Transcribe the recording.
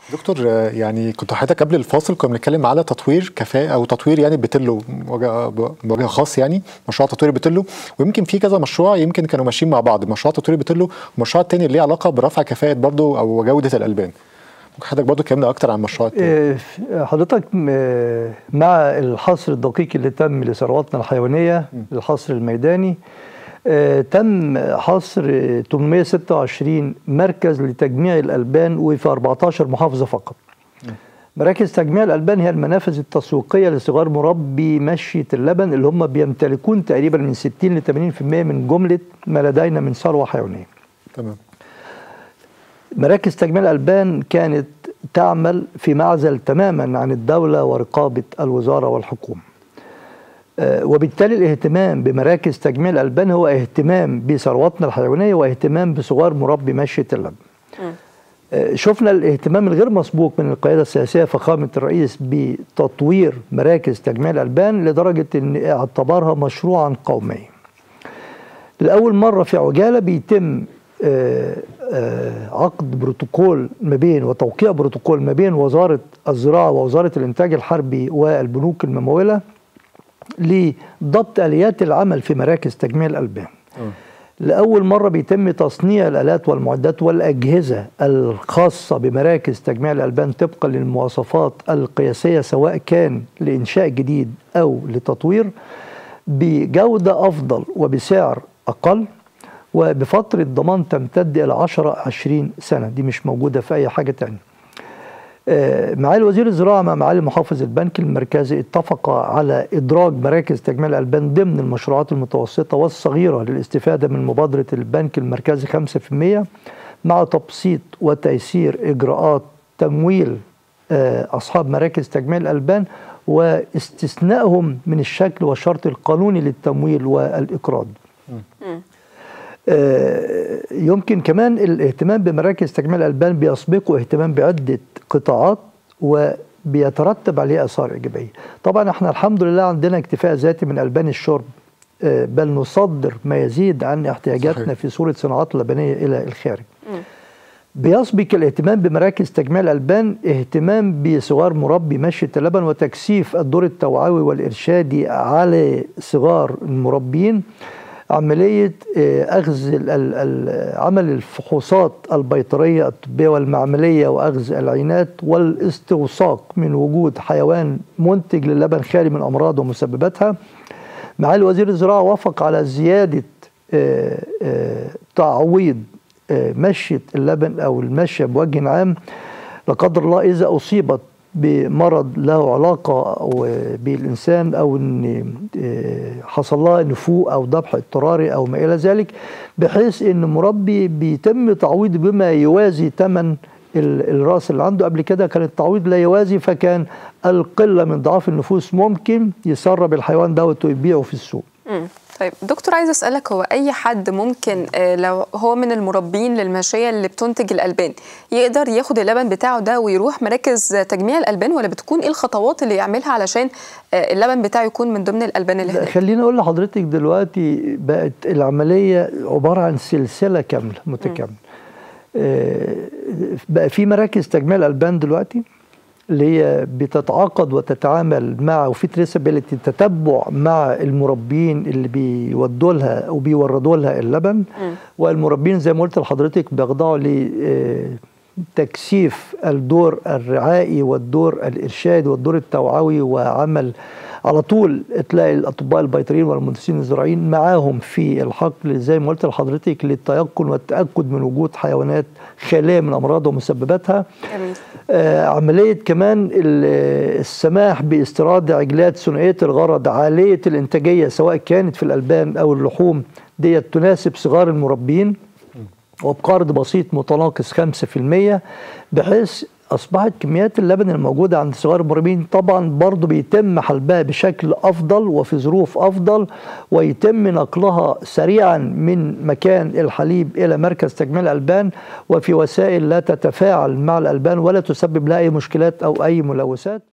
دكتور آه، يعني كنت حضرتك قبل الفاصل كنا بنتكلم على تطوير كفاءة او تطوير يعني بتلو بوجه بوجه خاص يعني مشروع تطوير بتلو ويمكن في كذا مشروع يمكن كانوا ماشيين مع بعض مشروع تطوير بتلو ومشروع تاني اللي ليه علاقه برفع كفاءه برضه او جوده الالبان ممكن حضرتك برضه تكلمنا اكتر عن مشروع التاني إيه، حضرتك م- مع الحصر الدقيق اللي تم لثرواتنا الحيوانيه الحصر الميداني آه، تم حصر آه، 826 مركز لتجميع الالبان وفي 14 محافظه فقط مراكز تجميع الالبان هي المنافذ التسويقيه لصغار مربي مشيه اللبن اللي هم بيمتلكون تقريبا من 60 ل 80% من جمله ما لدينا من ثروه حيوانيه تمام مراكز تجميع الألبان كانت تعمل في معزل تماما عن الدولة ورقابة الوزارة والحكومة آه، وبالتالي الاهتمام بمراكز تجميع الألبان هو اهتمام بثرواتنا الحيوانية واهتمام بصغار مربي مشية اللبن آه، شفنا الاهتمام الغير مسبوق من القيادة السياسية فخامة الرئيس بتطوير مراكز تجميع الألبان لدرجة أن اعتبرها مشروعا قوميا لأول مرة في عجالة بيتم آه، آه، عقد بروتوكول ما بين وتوقيع بروتوكول ما بين وزارة الزراعة ووزارة الإنتاج الحربي والبنوك الممولة لضبط آليات العمل في مراكز تجميع الألبان لأول مرة بيتم تصنيع الآلات والمعدات والأجهزة الخاصة بمراكز تجميع الألبان طبقا للمواصفات القياسية سواء كان لإنشاء جديد أو لتطوير بجودة أفضل وبسعر أقل وبفترة ضمان تمتد إلى 10 20 سنة دي مش موجودة في أي حاجة تانية آه، معالي وزير الزراعة مع معالي محافظ البنك المركزي اتفق على إدراج مراكز تجميع الألبان ضمن المشروعات المتوسطة والصغيرة للاستفادة من مبادرة البنك المركزي 5% مع تبسيط وتيسير إجراءات تمويل آه، أصحاب مراكز تجميع الألبان واستثنائهم من الشكل والشرط القانوني للتمويل والإقراض آه، يمكن كمان الاهتمام بمراكز تجميع الألبان بيسبقه اهتمام بعدة قطاعات وبيترتب عليه آثار إيجابية طبعا احنا الحمد لله عندنا اكتفاء ذاتي من ألبان الشرب آه، بل نصدر ما يزيد عن احتياجاتنا صحيح. في صورة صناعات لبنية إلى الخارج بيسبق الاهتمام بمراكز تجميع الألبان اهتمام بصغار مربي مشية اللبن وتكثيف الدور التوعوي والإرشادي على صغار المربين عملية آه، أخذ ال- ال- ال- عمل الفحوصات البيطرية الطبية والمعملية وأخذ العينات والاستوثاق من وجود حيوان منتج للبن خالي من أمراض ومسبباتها معالي وزير الزراعة وافق على زيادة آه، آه، تعويض آه، مشية اللبن أو المشية بوجه عام لا قدر الله إذا أصيبت بمرض له علاقة و- بالإنسان أو إن آه، حصل لها نفوق أو ذبح اضطراري أو ما إلى ذلك بحيث إن مربي بيتم تعويضه بما يوازي ثمن ال- الراس اللي عنده قبل كده كان التعويض لا يوازي فكان القلة من ضعاف النفوس ممكن يسرب الحيوان دوت ويبيعه في السوق مم. طيب دكتور عايز اسالك هو اي حد ممكن آه، لو هو من المربين للماشيه اللي بتنتج الالبان يقدر ياخد اللبن بتاعه ده ويروح مراكز تجميع الالبان ولا بتكون ايه الخطوات اللي يعملها علشان آه، اللبن بتاعه يكون من ضمن الالبان اللي لا، هناك خليني اقول لحضرتك دلوقتي بقت العمليه عباره عن سلسله كامله متكامله آه، بقى في مراكز تجميع الالبان دلوقتي اللي هي بتتعاقد وتتعامل مع وفي تريسابيلتي تتبع مع المربين اللي بيودوا لها وبيوردوا لها اللبن والمربين زي ما قلت لحضرتك بيخضعوا ل آه، تكثيف الدور الرعائي والدور الارشادي والدور التوعوي وعمل على طول تلاقي الاطباء البيطريين والمهندسين الزراعيين معاهم في الحقل زي ما قلت لحضرتك للتيقن والتاكد من وجود حيوانات خاليه من امراض ومسبباتها جميل آه، عملية كمان ال- السماح باستيراد عجلات ثنائية الغرض عالية الإنتاجية سواء كانت في الألبان أو اللحوم ديت تناسب صغار المربين وبقرض بسيط متناقص 5% بحيث أصبحت كميات اللبن الموجودة عند صغار المربين طبعا برضو بيتم حلبها بشكل أفضل وفي ظروف أفضل ويتم نقلها سريعا من مكان الحليب إلى مركز تجميع الألبان وفي وسائل لا تتفاعل مع الألبان ولا تسبب لها أي مشكلات أو أي ملوثات